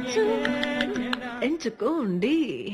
ఎంచుకోండి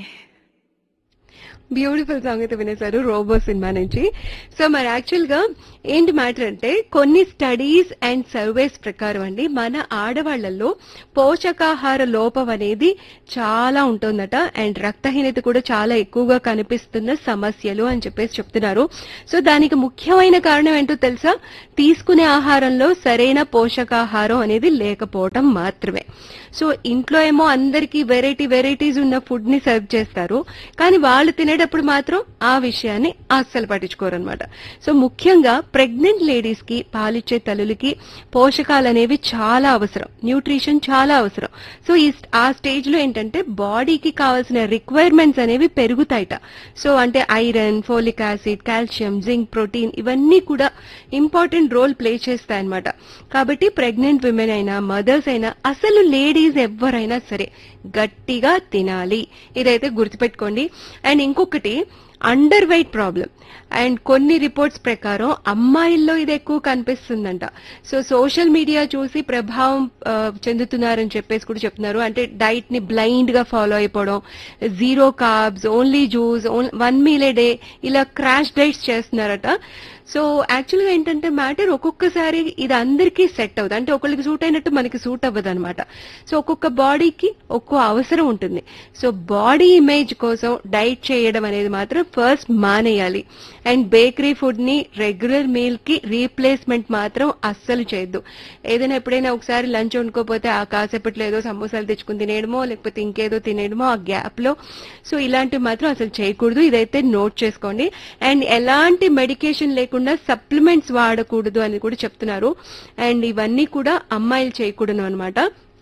beautiful song అయితే వినేశారు రోబో సినిమా నుంచి సో మరి యాక్చువల్ గా ఏంటి మ్యాటర్ అంటే కొన్ని స్టడీస్ అండ్ సర్వేస్ ప్రకారం అండి మన ఆడవాళ్లలో పోషకాహార లోపం అనేది చాలా ఉంటుందట అండ్ రక్తహీనత కూడా చాలా ఎక్కువగా కనిపిస్తున్న సమస్యలు అని చెప్పేసి చెప్తున్నారు సో దానికి ముఖ్యమైన కారణం ఏంటో తెలుసా తీసుకునే ఆహారంలో సరైన పోషకాహారం అనేది లేకపోవటం మాత్రమే సో ఇంట్లో ఏమో అందరికీ వెరైటీ వెరైటీస్ ఉన్న ఫుడ్ ని సర్వ్ చేస్తారు కానీ వాళ్ళు తినేటప్పుడు మాత్రం ఆ విషయాన్ని అస్సలు పట్టించుకోరు అనమాట సో ముఖ్యంగా ప్రెగ్నెంట్ లేడీస్ కి పాలిచ్చే తల్లులకి పోషకాలు అనేవి చాలా అవసరం న్యూట్రిషన్ చాలా అవసరం సో ఈ ఆ స్టేజ్ లో ఏంటంటే బాడీకి కావాల్సిన రిక్వైర్మెంట్స్ అనేవి పెరుగుతాయట సో అంటే iron folic acid calcium zinc protein ఇవన్నీ కూడా ఇంపార్టెంట్ రోల్ ప్లే చేస్తాయన్నమాట కాబట్టి ప్రెగ్నెంట్ విమెన్ అయినా మదర్స్ అయినా అసలు లేడీస్ ఎవరైనా సరే గట్టిగా తినాలి ఇదైతే గుర్తుపెట్టుకోండి అండ్ ఇంకొకటి అండర్ వెయిట్ ప్రాబ్లం అండ్ కొన్ని రిపోర్ట్స్ ప్రకారం అమ్మాయిల్లో ఇది ఎక్కువ కనిపిస్తుందంట సో సోషల్ మీడియా చూసి ప్రభావం ఆ, చెందుతున్నారని చెప్పేసి కూడా చెప్తున్నారు అంటే డైట్ ని బ్లైండ్ గా ఫాలో అయిపోవడం zero carbs only juice one meal a day ఇలా క్రాష్ డైట్స్ చేస్తున్నారట సో యాక్చువల్ గా ఏంటంటే మ్యాటర్ ఒక్కొక్కసారి ఇది అందరికీ సెట్ అవుతుంది అంటే ఒకరికి సూట్ అయినట్టు మనకి సూట్ అవ్వదు అనమాట సో ఒక్కొక్క బాడీకి ఒక్కో అవసరం ఉంటుంది సో బాడీ ఇమేజ్ కోసం డైట్ చేయడం అనేది మాత్రం ఫస్ట్ మానేయాలి అండ్ బేకరీ ఫుడ్ ని రెగ్యులర్ మీల్ కి రీప్లేస్మెంట్ మాత్రం అస్సలు చేయొద్దు ఏదైనా ఎప్పుడైనా ఒకసారి లంచ్ వండుకోపోతే ఆ కాసేపట్లో ఏదో సమోసాలు తెచ్చుకుని తినేయడమో లేకపోతే ఇంకేదో తినేయడమో ఆ గ్యాప్ లో సో ఇలాంటివి మాత్రం అసలు చేయకూడదు ఇదైతే నోట్ చేసుకోండి అండ్ ఎలాంటి మెడికేషన్ లేకుండా సప్లిమెంట్స్ వాడకూడదు అని కూడా చెప్తున్నారు అండ్ ఇవన్నీ కూడా అమ్మాయిలు చేయకూడదు అనమాట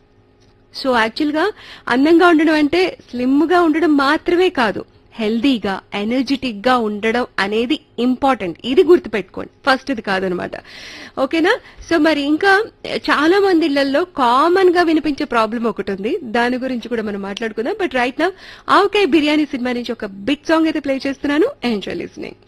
సో యాక్చువల్ గా అందంగా ఉండడం అంటే స్లిమ్ గా ఉండడం మాత్రమే కాదు హెల్దీగా ఎనర్జెటిక్ గా ఉండడం అనేది ఇంపార్టెంట్ ఇది గుర్తుపెట్టుకోండి ఫస్ట్ ఇది కాదనమాట ఓకేనా సో మరి ఇంకా చాలా మంది ఇళ్లలో కామన్ గా వినిపించే ప్రాబ్లం ఒకటి ఉంది దాని గురించి కూడా మనం మాట్లాడుకుందాం బట్ రైట్ నా ఆవకాయ బిర్యానీ సినిమా నుంచి ఒక బిగ్ సాంగ్ అయితే ప్లే చేస్తున్నాను ఎంజాయ్ లిస్నింగ్